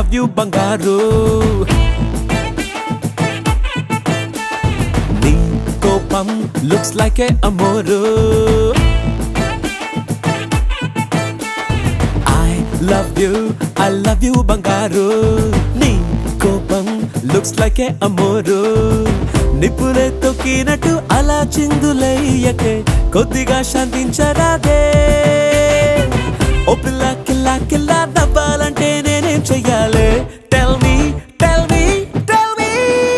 love you బంగారు నీ కోపం లుక్స్ లైక్ ఏ అమోరు I love you I love you బంగారు నీ కోపం లుక్స్ లైక్ ఏ అమోరు నిప్పులే తొక్కినట్టు అలా చిందులయ్యకే కొద్దిగా శాంతించరాదే ఓ పిల్ల కిల్లా కిల్లా నవ్వాలంటే నేనేం చెయ్యాలి tell me tell me tell me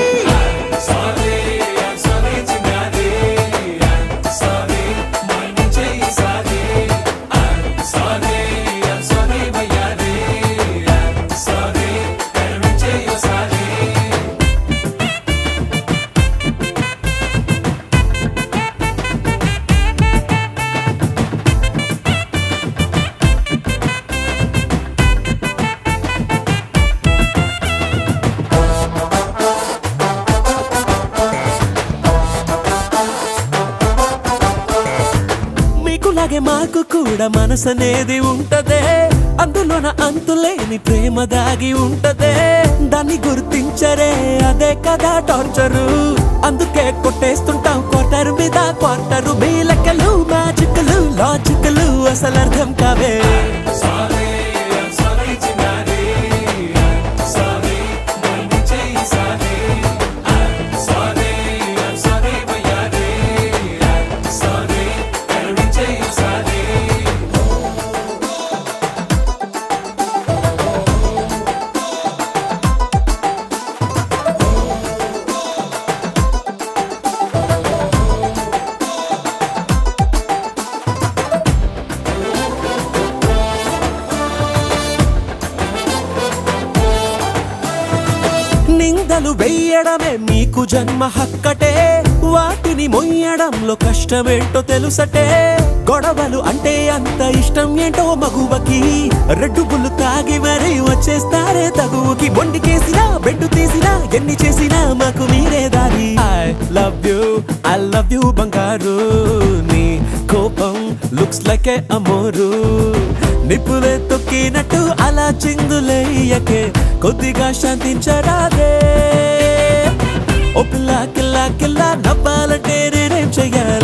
మీకులాగే మాకు కూడా మనసు అనేది ఉంటదే అందులోన అంతులేని ప్రేమ దాగి ఉంటదే దాన్ని గుర్తించరే అదే కదా టార్చరు అందుకే కొట్టేస్తుంటాం క్వార్టర్ మీద క్వార్టరు మీ లెక్కలు మ్యాజిక్లు లాజిక్లు అసలు అర్థం కావే నిందలు వెయ్యడమే మీకు జన్మ హక్కటే వాటిని మొయ్యడంలో కష్టమేంటో తెలుసటే గొడవలు అంటే అంత ఇష్టం ఏంటో మగువకి రెడ్డు బుల్లు తాగి మరీ వచ్చేస్తారే తగువుకి బొండికేసినా బెడ్డు తీసినా ఎన్ని చేసినా మాకు మీరే దారి I love you I love you బంగారు నీ కోపం లుక్స్ లైక్ ఏ అమోరు నిప్పులే తొక్కినట్టు అలా చిందులేయకే కొద్దిగా శాంతించరాదే ఓ పిల్ల కిల్లా కిల్లా నవ్వాలంటే నేనేం చెయ్యాలి